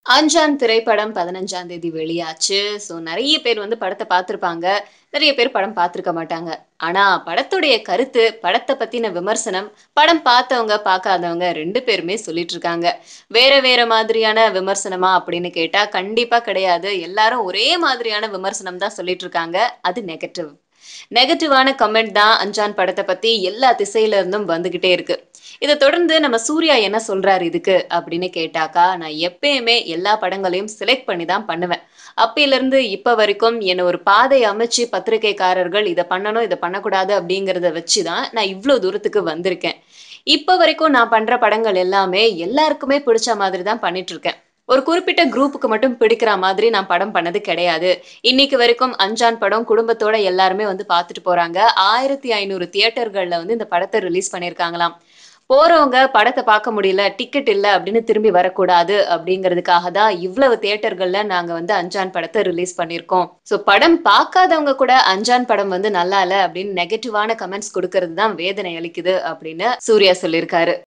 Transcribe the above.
அஞ்சான் திரைப்படம் 15ஆம் தேதி வெளியாச்சு. ஸோ நெறைய பேர் வந்து படத்த பார்த்திருப்பாங்க. நெறைய பேர் படம் பார்த்திருக்க மாட்டாங்க. ஆனா படத்துடைய கருத்து, படத்த பத்தின விமர்சனம், படம் பார்த்தவங்க, பார்க்காதவங்க 2 பேருமே சொல்லிட்டு இருக்காங்க. வேற வேற மாதிரியான விமர்சனமா அப்படின்னு கேட்டா, கண்டிப்பா கிடையாது. எல்லாரும் ஒரே மாதிரியான விமர்சனம் தான் சொல்லிட்டு இருக்காங்க. அது நெகட்டிவ். நெகட்டிவான கமெண்ட் தான் அஞ்சான் படத்த பத்தி எல்லா திசையில இருந்தும் வந்துகிட்டே இருக்கு. இத தொடர்ந்து நம்ம சூர்யா என்ன சொல்றாரு இதுக்கு அப்படின்னு கேட்டாக்கா, நான் எப்பயுமே எல்லா படங்களையும் செலக்ட் பண்ணி தான் பண்ணுவேன். அப்பயிலருந்து இப்ப வரைக்கும் என்ன ஒரு பாதை அமைச்சு பத்திரிக்கைக்காரர்கள் இத பண்ணணும், இத பண்ணக்கூடாது அப்படிங்கிறத வச்சு தான் நான் இவ்ளோ தூரத்துக்கு வந்திருக்கேன். இப்ப வரைக்கும் நான் பண்ற படங்கள் எல்லாமே எல்லாருக்குமே பிடிச்ச மாதிரி தான் பண்ணிட்டு இருக்கேன். ஒரு குறிப்பிட்ட குரூப்புக்கு மட்டும் பிடிக்கிற மாதிரி நான் படம் பண்ணது கிடையாது. இன்னைக்கு வரைக்கும் அஞ்சான் படம் குடும்பத்தோட எல்லாருமே வந்து பார்த்துட்டு போறாங்க. 1500 தியேட்டர்கள்ல வந்து இந்த படத்த ரிலீஸ் பண்ணியிருக்காங்களாம். போறவங்க படத்த பார்க்க முடியல, டிக்கெட் இல்ல அப்படின்னு திரும்பி வரக்கூடாது அப்படிங்கிறதுக்காக தான் இவ்வளவு தியேட்டர்கள்ல நாங்க வந்து அஞ்சான் படத்த ரிலீஸ் பண்ணியிருக்கோம். ஸோ படம் பார்க்காதவங்க கூட அஞ்சான் படம் வந்து நல்லா இல்ல அப்படின்னு நெகட்டிவான கமெண்ட்ஸ் குடுக்கறது தான் வேதனை அளிக்குது அப்படின்னு சூர்யா சொல்லியிருக்காரு.